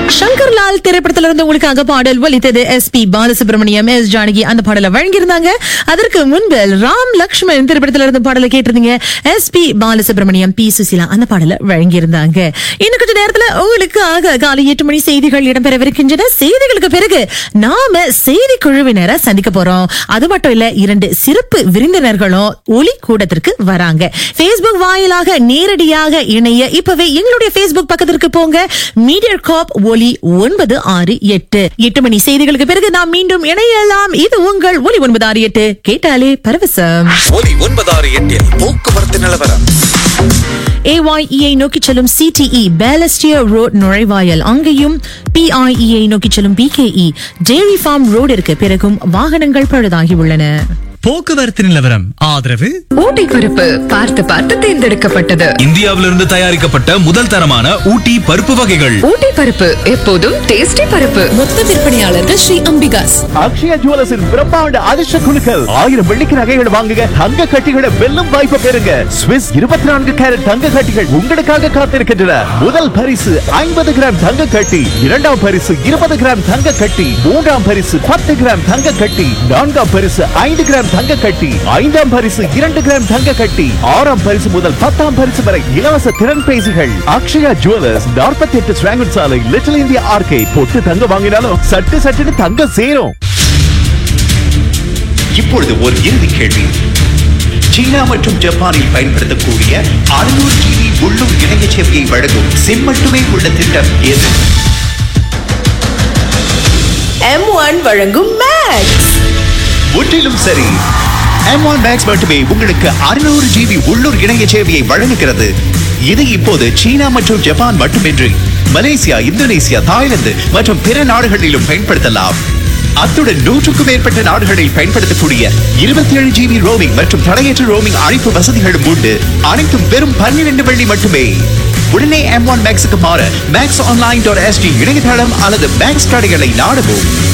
சங்கர்லால் திரைப்படத்துல இருந்து உங்களுக்காக பாடல் ஒலித்தது S P Balasubrahmanyam S Janaki அந்த பாடலை வழங்கியிருந்தாங்க அதற்கு முன்பு ராம் லக்ஷ்மண் திரைப்படத்துல இருந்து பாடலை கேட்டிருந்தீங்க S P Balasubrahmanyam P Susheela அந்த பாடலை வழங்கியிருந்தாங்க இன்னும் கொஞ்ச நேரத்துல உங்களுக்காக காலை எட்டு மணி செய்திகள் இடம்பெறவிருக்கின்றன செய்திகளுக்கு பிறகு நாம செய்தி குழுவினரை சந்திக்க போறோம் அது மட்டும் இல்ல இரண்டு சிறப்பு விருந்தினர்களும் ஒலி கூடத்திற்கு வராங்க Facebook வாயிலாக நேரடியாக இணைய இப்பவே எங்களுடைய Facebook பக்கத்திற்கு போங்க மீடியர் காப் ஒலி ஒன்பது ஆறு எட்டு எட்டு மணி செய்திகளுக்கு பிறகு நாம் மீண்டும் இணையலாம் இது உங்கள் ஒலி ஒன்பது ஆறு எட்டு கேட்டாலே பரவசம் ஒலி ஒன்பதாறு எட்டில் போக்குவரத்து நிலவரம் ஏஒய்இஐ நோக்கி செல்லும் சிடிஇ பேலஸ்டியர் ரோட் நுழைவாயல் அங்கேயும் பிஐஇஐ நோக்கி செல்லும் பிகேஇ டேரி ஃபார்ம் ரோடிற்கு பிறகும் வாகனங்கள் பழுதாகி உள்ளன போக்குவரத்து நிலவரம் ஆதரவு ஊட்டி பருப்பு பார்த்து பார்த்து தேர்ந்தெடுக்கப்பட்டது இந்தியாவிலிருந்து தயாரிக்கப்பட்ட முதல் தரமான ஊட்டி பருப்பு வகைகள் ஊட்டி பருப்பு எப்போதும் டேஸ்டி பருப்பு மொத்த விற்பனையாளர்கள் ஸ்ரீ அம்பிகாஸ் அக்ஷயா ஜுவல்லர்ஸின் பிரம்மாண்ட அதிர்ஷ்ட குழுக்கள் ஆயிரம் வெள்ளிக்கு நகைகள் வாங்குங்க தங்க கட்டிகளை வெல்லும் வாய்ப்பு பெறுங்க ஸ்விஸ் இருபத்தி நான்கு கேரட் தங்க கட்டிகள் உங்களுக்காக காத்திருக்கின்றன முதல் பரிசு ஐம்பது கிராம் தங்க கட்டி இரண்டாம் பரிசு இருபது கிராம் தங்க கட்டி மூன்றாம் பரிசு பத்து கிராம் தங்க கட்டி நான்காம் பரிசு ஐந்து கிராம் தங்க கட்டி ஐந்தாம் பரிசு இரண்டு கிராம் தங்க கட்டி ஆறாம் பரிசு முதல் பத்தாம் பரிசு வரை இலவச திறன் பேசிகள் அக்ஷயா ஜுவல்லர்ஸ் நாற்பத்தி எட்டு ஸ்வாங்கட் சாலை லிட்டில் இந்தியா ஆர்கே பொட்டு தங்க வாங்கினாலும் சட்டு சட்டுன்னு தங்க சேரும் இப்பொழுது ஒரு இறுதி கேள்வி சீனா மற்றும் ஜப்பானில் பயன்படுத்தக்கூடிய அறுநூறு ஜிபி உள்ளூர் இணைய சேவையை வழங்கும் சிம் மட்டுமே உள்ள திட்டம் எது எம் ஒன் வழங்கும் மேக்ஸ் முற்றிலும் சரி M1 Max மட்டுமே உங்களுக்கு அறுநூறு ஜிபி உள்ளூர் இணைய சேவையை வழங்குகிறது இது இப்போது சீனா மற்றும் ஜப்பான் மட்டுமின்றி மலேசியா இந்தோனேசியா தாய்லாந்து மற்றும் பிற நாடுகளிலும் பயன்படுத்தலாம் அத்துடன் நூற்றுக்கும் மேற்பட்ட நாடுகளில் பயன்படுத்தக்கூடிய இருபத்தி ஏழு ஜிபி ரோமிங் மற்றும் தடையற்ற ரோமிங் அழைப்பு வசதிகளும் உண்டு அனைத்தும் வெறும் பன்னிரண்டு வெள்ளி மட்டுமே உடனே M1 Maxக்கு மாற மேக்ஸ் ஆன்லைன் டாட் எஸ்டி இணையதளம் அல்லது மேக்ஸ் கடைகளை நாடவும்